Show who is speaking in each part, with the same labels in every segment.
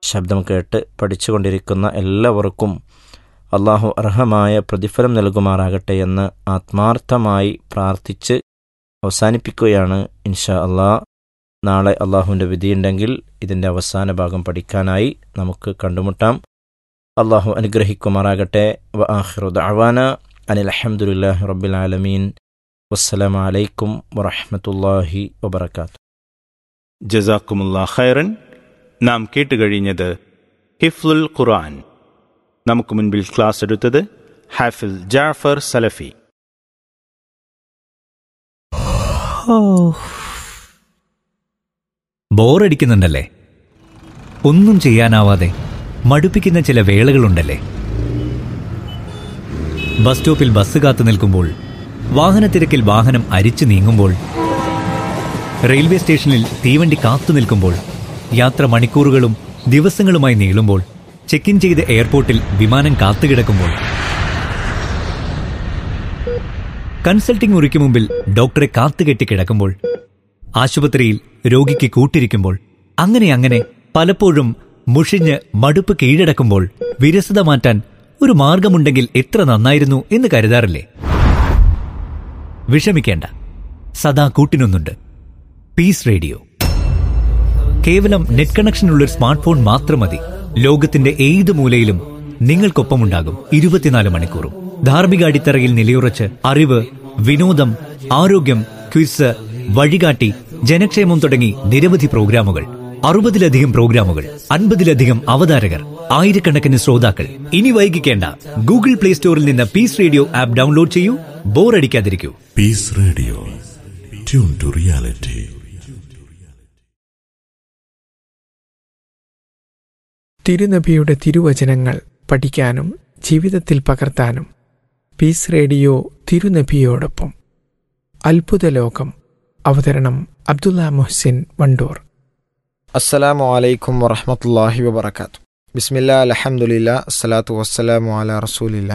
Speaker 1: ശബ്ദം കേട്ട് പഠിച്ചുകൊണ്ടിരിക്കുന്ന എല്ലാവർക്കും അള്ളാഹു അർഹമായ പ്രതിഫലം നൽകുമാറാകട്ടെ എന്ന് ആത്മാർത്ഥമായി പ്രാർത്ഥിച്ച് അവസാനിപ്പിക്കുകയാണ് ഇൻഷാ അള്ളാ നാളെ അള്ളാഹുവിൻ്റെ വിധിയുണ്ടെങ്കിൽ ഇതിൻ്റെ അവസാന ഭാഗം പഠിക്കാനായി നമുക്ക് കണ്ടുമുട്ടാം അള്ളാഹു അനുഗ്രഹിക്കുമാറാകട്ടെ വ ആഖിറു ദഅവാന അനിൽ അഹമ്മദുലില്ലാഹി റബ്ബിൽ ആലമീൻ വസ്സലാമു അലൈക്കും വറഹ്മത്തുള്ളാഹി വബറകാത്തു
Speaker 2: ജസാക്കുമുള്ള ഖൈറൻ നാം കേട്ടുകഴിഞ്ഞത് ഹിഫ്ലുൽ ഖുർആൻ നമുക്ക് മുൻപിൽ ക്ലാസ് എടുത്തത് ഹാഫിൽ ജാഫർ സലഫി
Speaker 3: ബോറടിക്കുന്നുണ്ടല്ലേ ഒന്നും ചെയ്യാനാവാതെ മടുപ്പിക്കുന്ന ചില വേളകളുണ്ടല്ലേ ബസ് സ്റ്റോപ്പിൽ ബസ് കാത്തു നിൽക്കുമ്പോൾ വാഹനത്തിരക്കിൽ വാഹനം അരിച്ചു നീങ്ങുമ്പോൾ റെയിൽവേ സ്റ്റേഷനിൽ തീവണ്ടി കാത്തു നിൽക്കുമ്പോൾ യാത്ര മണിക്കൂറുകളും ദിവസങ്ങളുമായി നീളുമ്പോൾ ചെക്ക് ഇൻ ചെയ്ത് എയർപോർട്ടിൽ വിമാനം കാത്തുകിടക്കുമ്പോൾ കൺസൾട്ടിംഗ് മുറിക്ക് മുമ്പിൽ ഡോക്ടറെ കാത്തുകെട്ടി കിടക്കുമ്പോൾ ആശുപത്രിയിൽ രോഗിക്ക് കൂട്ടിരിക്കുമ്പോൾ അങ്ങനെ അങ്ങനെ പലപ്പോഴും മുഷിഞ്ഞ് മടുപ്പ് കീഴടക്കുമ്പോൾ വിരസത മാറ്റാൻ ഒരു മാർഗമുണ്ടെങ്കിൽ എത്ര നന്നായിരുന്നു എന്ന് കരുതാറില്ലേ വിഷമിക്കേണ്ട സദാ കൂട്ടിനൊന്നുണ്ട് പീസ് റേഡിയോ കേവലം നെറ്റ് കണക്ഷനുള്ള ഒരു സ്മാർട്ട് ഫോൺ മാത്രം മതി ലോകത്തിന്റെ ഏത് മൂലയിലും നിങ്ങൾക്കൊപ്പമുണ്ടാകും ഇരുപത്തിനാല് മണിക്കൂറും ധാർമ്മിക അടിത്തറയിൽ നിലയുറച്ച് അറിവ് വിനോദം ആരോഗ്യം ക്വിസ് വഴികാട്ടി ജനക്ഷേമം തുടങ്ങി നിരവധി പ്രോഗ്രാമുകൾ അറുപതിലധികം പ്രോഗ്രാമുകൾ അൻപതിലധികം അവതാരകർ ആയിരക്കണക്കിന് ശ്രോതാക്കൾ ഇനി വൈകിക്കേണ്ട ഗൂഗിൾ പ്ലേ സ്റ്റോറിൽ നിന്ന് പീസ് റേഡിയോ ആപ്പ് ഡൗൺലോഡ് ചെയ്യൂ ബോറടിക്കാതിരിക്കൂ
Speaker 4: Peace Radio. Tune to reality.
Speaker 5: തിരുനബിയുടെ തിരുവചനങ്ങൾ പഠിക്കാനും ജീവിതത്തിൽ പകർത്താനും പീസ് റേഡിയോ തിരുനബിയോടൊപ്പം അത്ഭുത ലോകം അവതരണം അബ്ദുള്ള മുഹ്സിൻ വണ്ടൂർ
Speaker 6: അസ്സലാമു അലൈക്കും വറഹമത്തല്ലാഹി വബർക്കാത്തു ബിസ്മില്ല അലഹമുല്ല അസ്സലാത്തു വസ്സലാമു അല റസൂലില്ല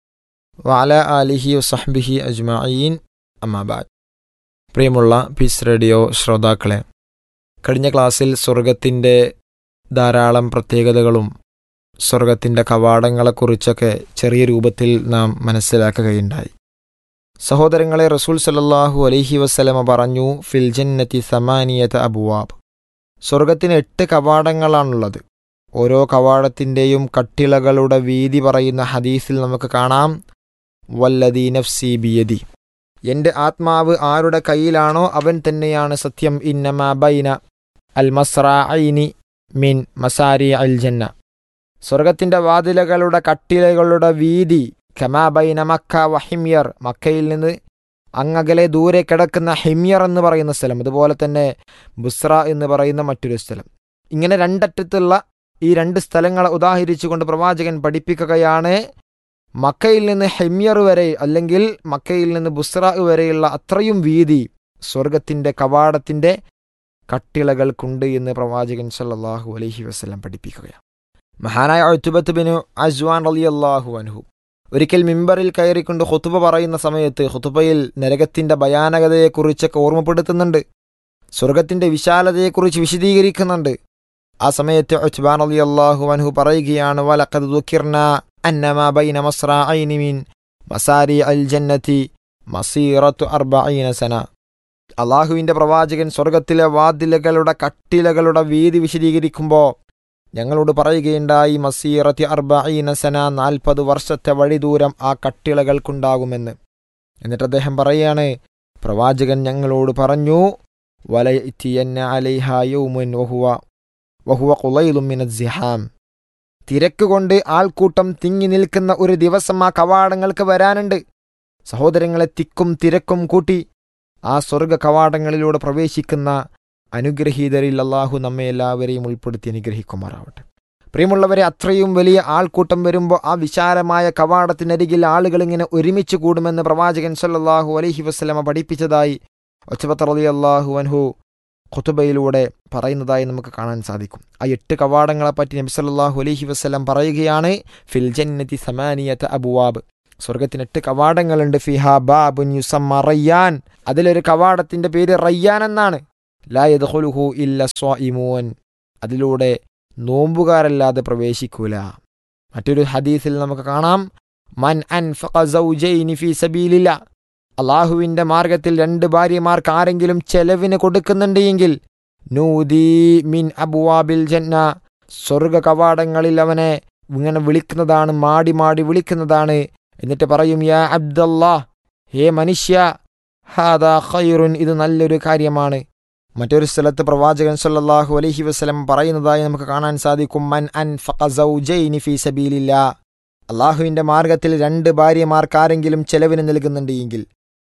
Speaker 6: വഅല ആലിഹി വസഹ്ബിഹി അജ്മഈൻ അമ്മാബാദ് പ്രിയമുള്ള പീസ് റേഡിയോ ശ്രോതാക്കളെ കഴിഞ്ഞ ക്ലാസ്സിൽ സ്വർഗത്തിൻ്റെ ധാരാളം പ്രത്യേകതകളും സ്വർഗത്തിൻ്റെ കവാടങ്ങളെക്കുറിച്ചൊക്കെ ചെറിയ രൂപത്തിൽ നാം മനസ്സിലാക്കുകയുണ്ടായി സഹോദരങ്ങളെ റസൂൽ സല്ലല്ലാഹു അലൈഹി വസല്ലമ പറഞ്ഞു ഫിൽ ജന്നത്തി സമാനിയത അബുവാബ് സ്വർഗത്തിന് എട്ട് കവാടങ്ങളാണുള്ളത് ഓരോ കവാടത്തിൻ്റെയും കട്ടിളകളുടെ വീതി പറയുന്ന ഹദീസിൽ നമുക്ക് കാണാം വല്ലദീ നഫ്സി ബിയദി എൻ്റെ ആത്മാവ് ആരുടെ കയ്യിലാണോ അവൻ തന്നെയാണ് സത്യം ഇന്നമാ ബൈന അൽ മസ്രാഇനി മിൻ മസാരി അൽ ജന്ന സ്വർഗത്തിൻ്റെ വാതിലുകളുടെ കട്ടിലകളുടെ വീതി ഖമാ ബൈന മക്ക വഹിമിയർ മക്കയിൽ നിന്ന് അങ്ങകലെ ദൂരെ കിടക്കുന്ന ഹിമിയർ എന്ന് പറയുന്ന സ്ഥലം അതുപോലെ തന്നെ ബുസ്ര എന്ന് പറയുന്ന മറ്റൊരു സ്ഥലം ഇങ്ങനെ രണ്ടറ്റത്തുള്ള ഈ രണ്ട് സ്ഥലങ്ങളെ ഉദാഹരിച്ചുകൊണ്ട് പ്രവാചകൻ പഠിപ്പിക്കുകയാണ് മക്കയിൽ നിന്ന് ഹെമ്യർ വരെ അല്ലെങ്കിൽ മക്കയിൽ നിന്ന് ബുസ്ര വരെയുള്ള അത്രയും വീതി സ്വർഗത്തിൻ്റെ കവാടത്തിൻ്റെ കട്ടിളകൾക്കുണ്ട് എന്ന് പ്രവാചകൻ സല്ലല്ലാഹു അലൈഹി വസല്ലം പഠിപ്പിക്കുകയാണ് മഹാനായ ഒത്തുബത്ത് ബിനു അജ്വാൻ റളിയല്ലാഹു അൻഹു ഒരിക്കൽ മിമ്പറിൽ കയറിക്കൊണ്ട് ഹുത്തുബ പറയുന്ന സമയത്ത് ഹുത്തുബയിൽ നരകത്തിന്റെ ഭയാനകതയെക്കുറിച്ചൊക്കെ ഓർമ്മപ്പെടുത്തുന്നുണ്ട് സ്വർഗത്തിന്റെ വിശാലതയെക്കുറിച്ച് വിശദീകരിക്കുന്നുണ്ട് ആ സമയത്ത് ഉത്ബാൻ അലി അള്ളാഹു അൻഹു പറയുകയാണ് വലഖദ് ദുഃഖിർന അന്നമാ ബൈന മസ്രാഇനി മിൻ മസാരി അൽ ജന്നതി മസീറത്തു അർബഈന സന അള്ളാഹുവിൻ്റെ പ്രവാചകൻ സ്വർഗത്തിലെ വാതിലുകളുടെ കട്ടിലകളുടെ വീതി വിശദീകരിക്കുമ്പോൾ ഞങ്ങളോട് പറയുകയുണ്ടായി മസീറത്തി അർബഈന സന നാൽപ്പത് വർഷത്തെ വഴിദൂരം ആ കട്ടിളകൾക്കുണ്ടാകുമെന്ന് എന്നിട്ട് അദ്ദേഹം പറയാണ് പ്രവാചകൻ ഞങ്ങളോട് പറഞ്ഞു വലയറ്റിയന്ന അലൈഹ യൗമുൻ വഹുവ വഹുവ ഖുലൈലുൻ മിനസ് സിഹാം തിരക്ക് കൊണ്ട് ആൾക്കൂട്ടം തിങ്ങി നിൽക്കുന്ന ഒരു ദിവസം ആ കവാടങ്ങൾക്ക് വരാനുണ്ട് സഹോദരങ്ങളെ തിക്കും തിരക്കും കൂട്ടി ആ സ്വർഗ കവാടങ്ങളിലൂടെ പ്രവേശിക്കുന്ന അനുഗ്രഹീതരിൽ അള്ളാഹു നമ്മെ എല്ലാവരെയും ഉൾപ്പെടുത്തി അനുഗ്രഹിക്കുമാറാവട്ടെ പ്രിയമുള്ളവരെ അത്രയും വലിയ ആൾക്കൂട്ടം വരുമ്പോൾ ആ വിശാലമായ കവാടത്തിനരികിൽ ആളുകൾ ഇങ്ങനെ ഒരുമിച്ച് കൂടുമെന്ന് പ്രവാചകൻ സല്ലല്ലാഹു അലൈഹി വസ്ലമ പഠിപ്പിച്ചതായി ഒച്ചപത്ത് റലി അള്ളാഹു അൻഹു ഖുതുബയിലൂടെ പറയുന്നതായി നമുക്ക് കാണാൻ സാധിക്കും ആ എട്ട് കവാടങ്ങളെപ്പറ്റി നബി സല്ലല്ലാഹു അലൈഹി വസ്ലം പറയുകയാണ് ഫിൽ ജന്നതി സമാനിയത്ത് അബുവാബ് സ്വർഗത്തിന് എട്ട് കവാടങ്ങളുണ്ട് ഫിഹ ബാബുൻ യുസമ്മ റയ്യാൻ അതിലൊരു കവാടത്തിന്റെ പേര് റയ്യാൻ എന്നാണ് ലാ യദ്ഖുലുഹു ഇല്ല സ്വാഇമൂൻ അതിലൂടെ നോമ്പുകാരല്ലാതെ പ്രവേശിക്കൂല മറ്റൊരു ഹദീസിൽ നമുക്ക് കാണാം മൻ അൻഫഖ സൗജൈനി ഫീ സബീലില്ല അള്ളാഹുവിൻ്റെ മാർഗത്തിൽ രണ്ട് ഭാര്യമാർക്ക് ആരെങ്കിലും ചെലവിന് കൊടുക്കുന്നുണ്ട് എങ്കിൽ നൂദി മിൻ അബുവാബിൽ ജന്ന സ്വർഗ കവാടങ്ങളിൽ അവനെ ഇങ്ങനെ വിളിക്കുന്നതാണ് മാടി മാടി വിളിക്കുന്നതാണ് എന്നിട്ട് പറയും യാ അബ്ദല്ലാ ഹേ മനുഷ്യ ഹാദാ ഖൈറുൻ ഇത് നല്ലൊരു കാര്യമാണ് മറ്റൊരു സ്ഥലത്ത് പ്രവാചകൻ സല്ലല്ലാഹു അലൈഹി വസല്ലം പറയുന്നതായി നമുക്ക് കാണാൻ സാധിക്കും മൻ അൻ ഫഖസൗജൈനി ഫീ സബീലില്ലാ അള്ളാഹുവിൻ്റെ മാർഗത്തിൽ രണ്ട് ഭാര്യമാർക്ക് ആരെങ്കിലും ചെലവിന് നൽകുന്നുണ്ട് എങ്കിൽ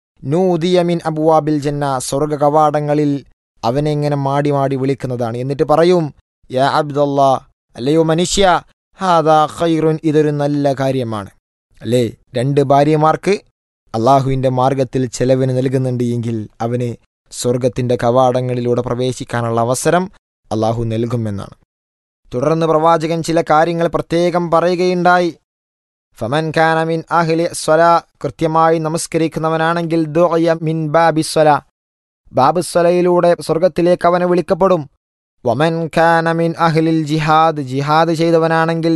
Speaker 6: നൂദിയ മിൻ അബുവാബിൽ ജന്ന സ്വർഗ കവാടങ്ങളിൽ അവനെ ഇങ്ങനെ മാടി മാടി വിളിക്കുന്നതാണ് എന്നിട്ട് പറയും യാ അബ്ദല്ലാ അല്ലയോ മനുഷ്യ ഹാദാ ഖൈറുൻ ഇതൊരു നല്ല കാര്യമാണ് അല്ലേ രണ്ട് ഭാര്യമാർക്ക് അള്ളാഹുവിൻ്റെ മാർഗത്തിൽ ചെലവിന് നൽകുന്നുണ്ട് എങ്കിൽ അവന് സ്വർഗത്തിൻ്റെ കവാടങ്ങളിലൂടെ പ്രവേശിക്കാനുള്ള അവസരം അള്ളാഹു നൽകുമെന്നാണ് തുടർന്ന് പ്രവാചകൻ ചില കാര്യങ്ങൾ പ്രത്യേകം പറയുകയുണ്ടായി ഫമൻ ഖാന മിൻ അഹ്ലി സ്വല കൃത്യമായി നമസ്കരിക്കുന്നവനാണെങ്കിൽ ദുഅയ മിൻ ബാബി സ്വല ബാബ് സ്വലയിലൂടെ സ്വർഗത്തിലേക്ക് അവനെ വിളിക്കപ്പെടും വമൻ ഖാന മിൻ അഹ്ലിൽ ജിഹാദ് ജിഹാദ് ചെയ്തവനാണെങ്കിൽ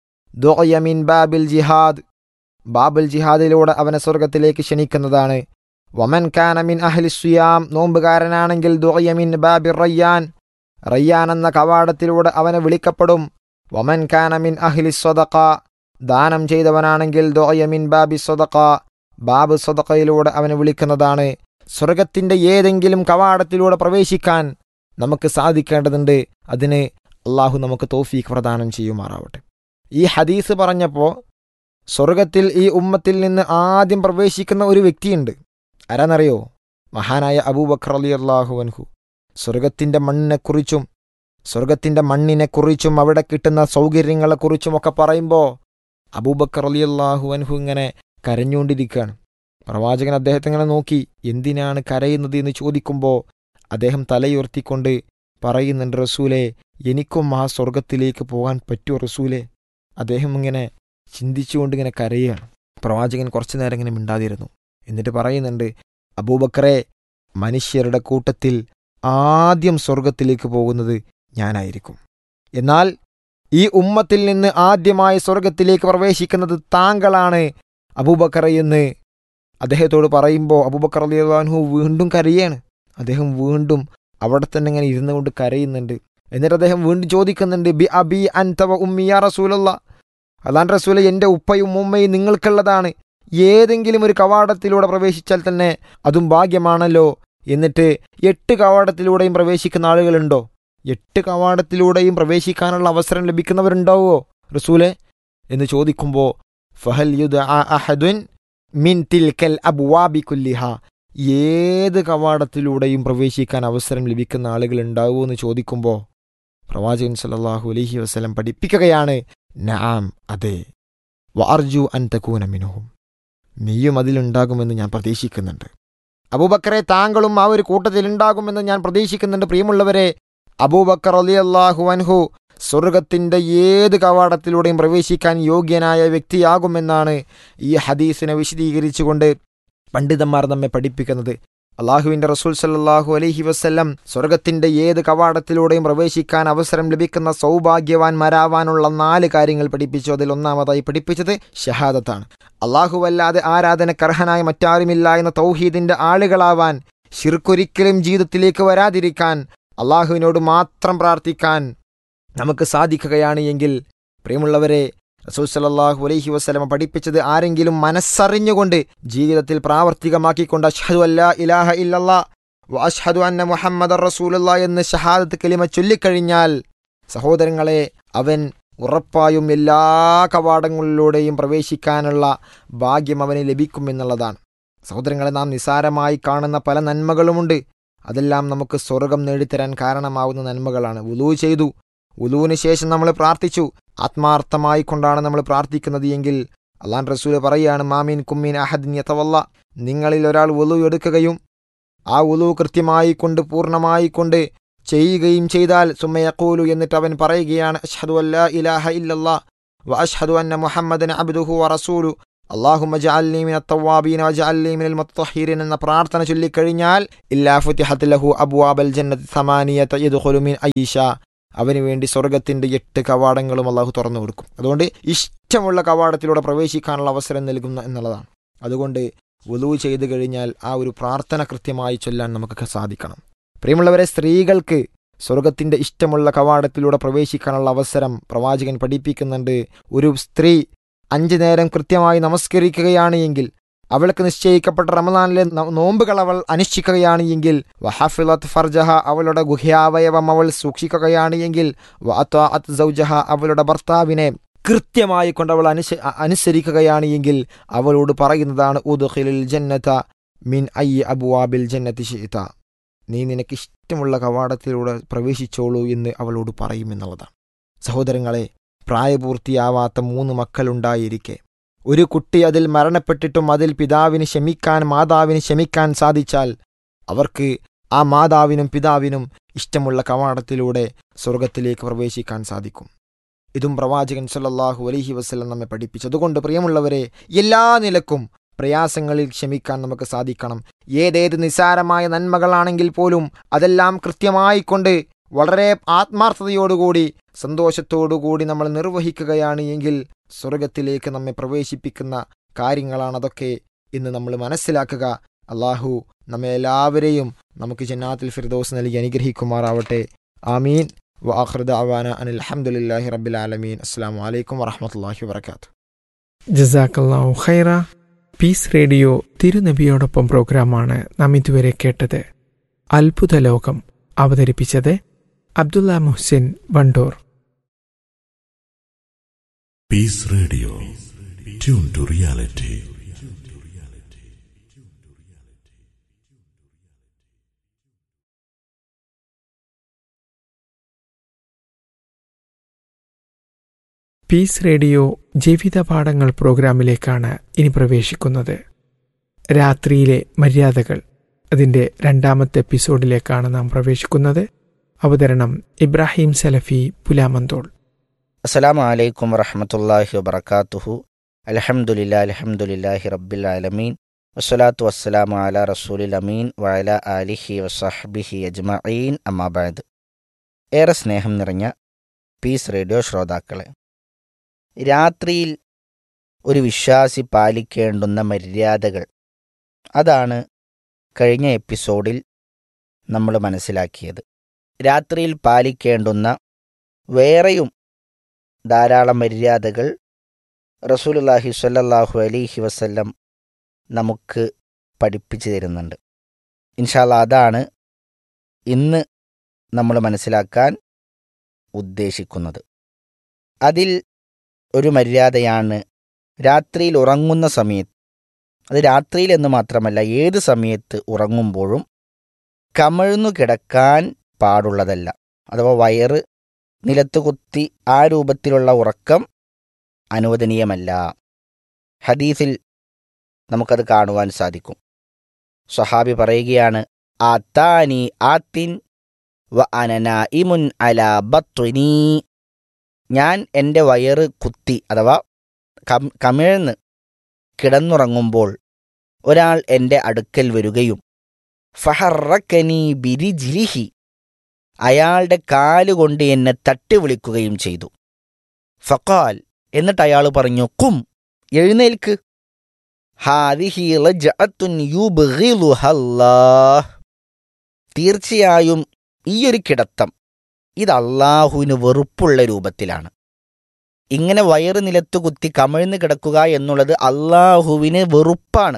Speaker 6: ദുഅയ മിൻ ബാബിൽ ജിഹാദ് ബാബുൽ ജിഹാദിലൂടെ അവനെ സ്വർഗത്തിലേക്ക് ക്ഷണിക്കുന്നതാണ് വമൻ ഖാന മിൻ അഹ്ലി സുയാം നോമ്പുകാരനാണെങ്കിൽ ദുഅയ മിൻ ബാബി റയ്യാൻ റയ്യാൻ എന്ന കവാടത്തിലൂടെ അവനെ വിളിക്കപ്പെടും വമൻ ഖാന മിൻ അഹ്ലി സ്വദഖ ദാനം ചെയ്തവനാണെങ്കിൽ ദോയമിൻ ബാബി സ്വതക്ക ബാബ് സ്വതക്കയിലൂടെ അവനെ വിളിക്കുന്നതാണ് സ്വർഗത്തിൻ്റെ ഏതെങ്കിലും കവാടത്തിലൂടെ പ്രവേശിക്കാൻ നമുക്ക് സാധിക്കേണ്ടതുണ്ട് അതിന് അള്ളാഹു നമുക്ക് തോഫീക്ക് പ്രദാനം ചെയ്യുമാറാവട്ടെ ഈ ഹദീസ് പറഞ്ഞപ്പോൾ സ്വർഗത്തിൽ ഈ ഉമ്മത്തിൽ നിന്ന് ആദ്യം പ്രവേശിക്കുന്ന ഒരു വ്യക്തിയുണ്ട് ആരാന്നറിയോ മഹാനായ അബൂബക്കർ അലി അള്ളാഹു അൻഹു സ്വർഗത്തിൻ്റെ മണ്ണിനെക്കുറിച്ചും സ്വർഗത്തിൻ്റെ മണ്ണിനെക്കുറിച്ചും അവിടെ കിട്ടുന്ന സൗകര്യങ്ങളെക്കുറിച്ചും ഒക്കെ പറയുമ്പോൾ അബൂബക്കർ അലി അള്ളാഹു അൻഹു ഇങ്ങനെ കരഞ്ഞുകൊണ്ടിരിക്കുകയാണ് പ്രവാചകൻ അദ്ദേഹത്തെ ഇങ്ങനെ നോക്കി എന്തിനാണ് കരയുന്നത് എന്ന് ചോദിക്കുമ്പോൾ അദ്ദേഹം തലയുയർത്തിക്കൊണ്ട് പറയുന്നുണ്ട് റസൂലെ എനിക്കും ആ സ്വർഗത്തിലേക്ക് പോകാൻ പറ്റുമോ റസൂലെ അദ്ദേഹം ഇങ്ങനെ ചിന്തിച്ചുകൊണ്ട് ഇങ്ങനെ കരയുകയാണ് പ്രവാചകൻ കുറച്ചു നേരം ഇങ്ങനെ മിണ്ടാതിരുന്നു എന്നിട്ട് പറയുന്നുണ്ട് അബൂബക്കറെ മനുഷ്യരുടെ കൂട്ടത്തിൽ ആദ്യം സ്വർഗത്തിലേക്ക് പോകുന്നത് ഞാനായിരിക്കും എന്നാൽ ഈ ഉമ്മത്തിൽ നിന്ന് ആദ്യമായി സ്വർഗത്തിലേക്ക് പ്രവേശിക്കുന്നത് താങ്കളാണ് അബൂബക്കർ എന്ന് അദ്ദേഹത്തോട് പറയുമ്പോൾ അബൂബക്കർ അലിയാൻഹു വീണ്ടും കരയാണ് അദ്ദേഹം വീണ്ടും അവിടെ തന്നെ ഇങ്ങനെ ഇരുന്നു കൊണ്ട് കരയുന്നുണ്ട് എന്നിട്ട് അദ്ദേഹം വീണ്ടും ചോദിക്കുന്നുണ്ട് ബി അബി അൻതവ ഉമ്മിയ റസൂലല്ല അതാൻ റസൂല എൻ്റെ ഉപ്പയും ഉമ്മയും നിങ്ങൾക്കുള്ളതാണ് ഏതെങ്കിലും ഒരു കവാടത്തിലൂടെ പ്രവേശിച്ചാൽ തന്നെ അതും ഭാഗ്യമാണല്ലോ എന്നിട്ട് എട്ട് കവാടത്തിലൂടെയും പ്രവേശിക്കുന്ന ആളുകളുണ്ടോ എട്ട് കവാടത്തിലൂടെയും പ്രവേശിക്കാനുള്ള അവസരം ലഭിക്കുന്നവരുണ്ടാവോ റസൂലെ എന്ന് ചോദിക്കുമ്പോൾ ഫഹൽ യുദ അഹദുൻ മിൻ തിൽക്കൽ അബ്വാബി കുല്ലിഹ ഏത് കവാടത്തിലൂടെയും പ്രവേശിക്കാൻ അവസരം ലഭിക്കുന്ന ആളുകൾ ഉണ്ടാവുമോ എന്ന് ചോദിക്കുമ്പോൾ പ്രവാചകൻ സല്ലല്ലാഹു അലൈഹി വസല്ലം പഠിപ്പിക്കുകയാണ് നആം അതെ വാർജു അൻ തക്കൂന മിനുഹും നീയും അതിലുണ്ടാകുമെന്ന് ഞാൻ പ്രതീക്ഷിക്കുന്നുണ്ട് അബൂബക്കറെ താങ്കളും ആ ഒരു കൂട്ടത്തിലുണ്ടാകുമെന്ന് ഞാൻ പ്രതീക്ഷിക്കുന്നുണ്ട് പ്രിയമുള്ളവരെ അബൂബക്കർ അലി അള്ളാഹു അൻഹു സ്വർഗത്തിൻ്റെ ഏത് കവാടത്തിലൂടെയും പ്രവേശിക്കാൻ യോഗ്യനായ വ്യക്തിയാകുമെന്നാണ് ഈ ഹദീസിനെ വിശദീകരിച്ചുകൊണ്ട് പണ്ഡിതന്മാർ നമ്മെ പഠിപ്പിക്കുന്നത് അള്ളാഹുവിൻ്റെ റസൂൽ സല്ലാഹു അലൈഹി വസ്ല്ലം സ്വർഗത്തിൻ്റെ ഏത് കവാടത്തിലൂടെയും പ്രവേശിക്കാൻ അവസരം ലഭിക്കുന്ന സൗഭാഗ്യവാന്മാരാവാനുള്ള നാല് കാര്യങ്ങൾ പഠിപ്പിച്ചു അതിൽ ഒന്നാമതായി പഠിപ്പിച്ചത് ഷഹാദത്താണ് അള്ളാഹുവല്ലാതെ ആരാധനക്കർഹനായ മറ്റാരുമില്ല എന്ന തൗഹീദിൻ്റെ ആളുകളാവാൻ ഷിർക്കൊരിക്കലും ജീവിതത്തിലേക്ക് വരാതിരിക്കാൻ അള്ളാഹുവിനോട് മാത്രം പ്രാർത്ഥിക്കാൻ നമുക്ക് സാധിക്കുകയാണ് എങ്കിൽ പ്രിയമുള്ളവരെ റസൂൽ സലല്ലാഹു അലൈഹി വസ്ലമ പഠിപ്പിച്ചത് ആരെങ്കിലും മനസ്സറിഞ്ഞുകൊണ്ട് ജീവിതത്തിൽ പ്രാവർത്തികമാക്കിക്കൊണ്ട് അഷ്ഹദു അല്ലാ ഇലാഹ ഇല്ലല്ലാ വ അഷ്ഹദു അന്ന മുഹമ്മദ് റസൂലുള്ള എന്ന് ഷഹാദത്ത് കലിമ ചൊല്ലിക്കഴിഞ്ഞാൽ സഹോദരങ്ങളെ അവൻ ഉറപ്പായും എല്ലാ കവാടങ്ങളിലൂടെയും പ്രവേശിക്കാനുള്ള ഭാഗ്യം അവന് ലഭിക്കുമെന്നുള്ളതാണ് സഹോദരങ്ങളെ നാം നിസാരമായി കാണുന്ന പല നന്മകളുമുണ്ട് അതെല്ലാം നമുക്ക് സ്വർഗം നേടിത്തരാൻ കാരണമാവുന്ന നന്മകളാണ് ഉലു ചെയ്തു ഉലുവിന് ശേഷം നമ്മൾ പ്രാർത്ഥിച്ചു ആത്മാർത്ഥമായി കൊണ്ടാണ് നമ്മൾ പ്രാർത്ഥിക്കുന്നത് എങ്കിൽ അള്ളാൻ റസൂല് പറയാണ് മാമീൻ കുമ്മീൻ അഹദിൻ യത്തവല്ല നിങ്ങളിൽ ഒരാൾ ഉലു എടുക്കുകയും ആ ഉലു കൃത്യമായി കൊണ്ട് പൂർണ്ണമായി കൊണ്ട് ചെയ്യുകയും ചെയ്താൽ സുമ്മയക്കൂലു എന്നിട്ട് അവൻ പറയുകയാണ് അഷ്ഹദു അല്ലാ ഇലാഹ ഇല്ലല്ലാ വ അഷ്ഹദു അന്ന മുഹമ്മദൻ അബ്ദുഹു വ റസൂലു അള്ളാഹുമ ജഅൽനി മിന തവാബീന വ ജഅൽനി മിനൽ മുത്തഹിരീൻ എന്ന പ്രാർത്ഥന ചൊല്ലിക്കഴിഞ്ഞാൽ ഇല്ലാ ഫുതിഹത് ലഹു അബ്വാബൽ ജന്നത്ത് സമാനിയത യദ്ഖുലു മിൻ ഐഷ അവന് വേണ്ടി സ്വർഗത്തിൻ്റെ എട്ട് കവാടങ്ങളും അള്ളാഹു തുറന്നു കൊടുക്കും അതുകൊണ്ട് ഇഷ്ടമുള്ള കവാടത്തിലൂടെ പ്രവേശിക്കാനുള്ള അവസരം നൽകുന്ന എന്നുള്ളതാണ് അതുകൊണ്ട് വുളു ചെയ്തു കഴിഞ്ഞാൽ ആ ഒരു പ്രാർത്ഥന കൃത്യമായി ചൊല്ലാൻ നമുക്കൊക്കെ സാധിക്കണം പ്രിയമുള്ളവരെ സ്ത്രീകൾക്ക് സ്വർഗത്തിൻ്റെ ഇഷ്ടമുള്ള കവാടത്തിലൂടെ പ്രവേശിക്കാനുള്ള അവസരം പ്രവാചകൻ പഠിപ്പിക്കുന്നുണ്ട് ഒരു സ്ത്രീ അഞ്ചു നേരം കൃത്യമായി നമസ്കരിക്കുകയാണ് എങ്കിൽ അവൾക്ക് നിശ്ചയിക്കപ്പെട്ട റമദാനിലെ ന- നോമ്പുകൾ അവൾ അനുഷ്ഠിക്കുകയാണ് എങ്കിൽ വഹഫിലത്ത് ഫർജഹ അവളുടെ ഗുഹ്യാവയവം അവൾ സൂക്ഷിക്കുകയാണ് എങ്കിൽ വഅത്വാഅത്ത് സൗജഹ അവളുടെ ഭർത്താവിനെ കൃത്യമായി കൊണ്ട് അവൾ അനുസ അ- അനുസരിക്കുകയാണ് എങ്കിൽ അവളോട് പറയുന്നതാണ് ഉദ്ഖിലിൽ ജന്നത മിൻ ഐ അബുവാബിൽ ജന്നത്തി ഷിഇത നീ നിനക്ക് ഇഷ്ടമുള്ള കവാടത്തിലൂടെ പ്രവേശിച്ചോളൂ എന്ന് അവളോട് പറയുമെന്നുള്ളതാണ് സഹോദരങ്ങളെ പ്രായപൂർത്തിയാവാത്ത മൂന്ന് മക്കളുണ്ടായിരിക്കെ ഒരു കുട്ടി അതിൽ മരണപ്പെട്ടിട്ടും അതിൽ പിതാവിന് ക്ഷമിക്കാൻ മാതാവിന് ക്ഷമിക്കാൻ സാധിച്ചാൽ അവർക്ക് ആ മാതാവിനും പിതാവിനും ഇഷ്ടമുള്ള കവാടത്തിലൂടെ സ്വർഗത്തിലേക്ക് പ്രവേശിക്കാൻ സാധിക്കും ഇതും പ്രവാചകൻ സല്ലല്ലാഹു അലൈഹി വസല്ലം നമ്മെ പഠിപ്പിച്ചു അതുകൊണ്ട് പ്രിയമുള്ളവരെ എല്ലാ നിലക്കും പ്രയാസങ്ങളിൽ ക്ഷമിക്കാൻ നമുക്ക് സാധിക്കണം ഏതേത് നിസ്സാരമായ നന്മകളാണെങ്കിൽ പോലും അതെല്ലാം കൃത്യമായി കൊണ്ട് വളരെ ആത്മാർത്ഥതയോടുകൂടി സന്തോഷത്തോടുകൂടി നമ്മൾ നിർവഹിക്കുകയാണ് എങ്കിൽ സ്വർഗത്തിലേക്ക് നമ്മെ പ്രവേശിപ്പിക്കുന്ന കാര്യങ്ങളാണ് അതൊക്കെ ഇന്ന് നമ്മൾ മനസ്സിലാക്കുക അള്ളാഹു നമ്മെ എല്ലാവരെയും നമുക്ക് ജന്നാത്തിൽ ഫിർദോസ് നൽകി അനുഗ്രഹിക്കുമാറാവട്ടെ ആമീൻ വാഹൃദ അവാന അനിൽ അഹമ്മദില്ലാഹി റബ്ബിൽ ആലമീൻ അസ്സാം വലൈക്കും വറഹമത്തല്ലാഹി വാത്തു
Speaker 5: ജസാക്കല്ലാഹു ഖൈറ പീസ് റേഡിയോ തിരുനബിയോടൊപ്പം പ്രോഗ്രാമാണ് നാം ഇതുവരെ കേട്ടത് അത്ഭുത ലോകം അവതരിപ്പിച്ചത് Abdulla Muhsin Vandoor
Speaker 4: Peace Radio. Tune to reality.
Speaker 5: Peace radio ജീവിത പാഠങ്ങൾ പ്രോഗ്രാമിലേക്കാണ് ഇനി പ്രവേശിക്കുന്നത് രാത്രിയിലെ മര്യാദകൾ അതിൻ്റെ രണ്ടാമത്തെ എപ്പിസോഡിലേക്കാണ് നാം പ്രവേശിക്കുന്നത് അവതരണം ഇബ്രാഹിം സലഫി പുലാമന്തോൾ
Speaker 7: അസ്സലാമു അലൈക്കും വറഹമത്തല്ലാഹി വബർക്കാത്തുഹു അലഹമുല്ല അലഹമുല്ലാഹി റബ്ബിൽ ആലമീൻ വസ്സലാത്തു വസ്സലാമു അല റസൂലിൽ അമീൻ വഅല ആലിഹി വസഹ്ബിഹി അജ്മഈൻ അമ്മാബാദ് ഏറെ സ്നേഹം നിറഞ്ഞ പീസ് റേഡിയോ ശ്രോതാക്കളെ രാത്രിയിൽ ഒരു വിശ്വാസി പാലിക്കേണ്ടുന്ന മര്യാദകൾ അതാണ് കഴിഞ്ഞ എപ്പിസോഡിൽ നമ്മൾ മനസ്സിലാക്കിയത് രാത്രിയിൽ പാലിക്കേണ്ടുന്ന വേറെയും ധാരാളം മര്യാദകൾ റസൂലുള്ളാഹി സ്വല്ലല്ലാഹു അലൈഹി വസല്ലം നമുക്ക് പഠിപ്പിച്ചു തരുന്നുണ്ട് ഇൻഷാല്ല അതാണ് ഇന്ന് നമ്മൾ മനസ്സിലാക്കാൻ ഉദ്ദേശിക്കുന്നത് അതിൽ ഒരു മര്യാദയാണ് രാത്രിയിൽ ഉറങ്ങുന്ന സമയത്ത് അത് രാത്രിയിൽ എന്ന് മാത്രമല്ല ഏത് സമയത്ത് ഉറങ്ങുമ്പോഴും കമഴ്ന്നു കിടക്കാൻ പാടുള്ളതല്ല അഥവാ വയറ് നിലത്ത് കുത്തി ആ രൂപത്തിലുള്ള ഉറക്കം അനുവദനീയമല്ല ഹദീസിൽ നമുക്കത് കാണുവാൻ സാധിക്കും സ്വഹാബി പറയുകയാണ് ആത്താനി ആത്തിൻ വ അനന ഇമുൻ അല ബത്വനീ ഞാൻ എൻ്റെ വയറ് കുത്തി അഥവാ കം കമിഴ്ന്ന് കിടന്നുറങ്ങുമ്പോൾ ഒരാൾ എൻ്റെ അടുക്കൽ വരികയും ഫഹറക്കനി ബിരിജിലിഹി അയാളുടെ കാലുകൊണ്ട് എന്നെ തട്ടി വിളിക്കുകയും ചെയ്തു ഫക്കാൽ എന്നിട്ട് അയാൾ പറഞ്ഞു കും എഴുന്നേൽക്ക് ഹാദിഹി ലജ്അത്തുൻ യുബ്ഗിളുഹല്ലാഹ്. തീർച്ചയായും ഈയൊരു കിടത്തം ഇത് അള്ളാഹുവിന് വെറുപ്പുള്ള രൂപത്തിലാണ് ഇങ്ങനെ വയറ് നിലത്ത് കുത്തി കമിഴ്ന്ന് കിടക്കുക എന്നുള്ളത് അള്ളാഹുവിന് വെറുപ്പാണ്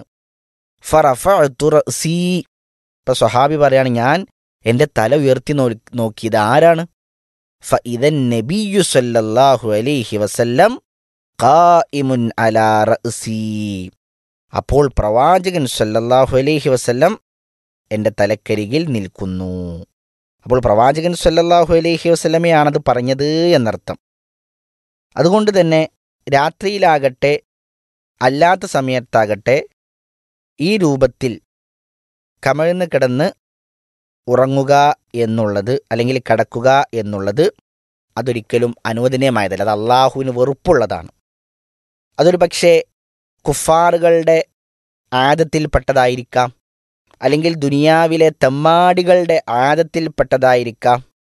Speaker 7: ഫറഫഅ്തു റഅ്സീ. ഇപ്പൊ സ്വഹാബി പറയാണ് ഞാൻ എന്റെ തല ഉയർത്തി നോ- നോക്കിയത് ആരാണ് ഫഇദൻ നബിയു സല്ലല്ലാഹു അലൈഹി വസല്ലം ഖായിമുൻ അലാ റഅ്സീ അപ്പോൾ പ്രവാചകൻ സല്ലല്ലാഹു അലൈഹി വസല്ലം എന്റെ തലക്കരികിൽ നിൽക്കുന്നു അപ്പോൾ പ്രവാചകൻ സല്ലല്ലാഹു അലൈഹി വസല്ലമയാണത് പറഞ്ഞത് എന്നർത്ഥം അതുകൊണ്ട് തന്നെ രാത്രിയിലാകട്ടെ അല്ലാത്ത സമയത്താകട്ടെ ഈ രൂപത്തിൽ കമഴ്ന്ന് കിടന്ന് ഉറങ്ങുക എന്നുള്ളത് അല്ലെങ്കിൽ കിടക്കുക എന്നുള്ളത് അതൊരിക്കലും അനുവദനീയമായതല്ല അത് അള്ളാഹുവിന് വെറുപ്പുള്ളതാണ് അതൊരു പക്ഷേ കുഫാറുകളുടെ ആദത്തിൽപ്പെട്ടതായിരിക്കാം അല്ലെങ്കിൽ ദുനിയാവിലെ തെമ്മാടികളുടെ ആദത്തിൽപ്പെട്ടതായിരിക്കാം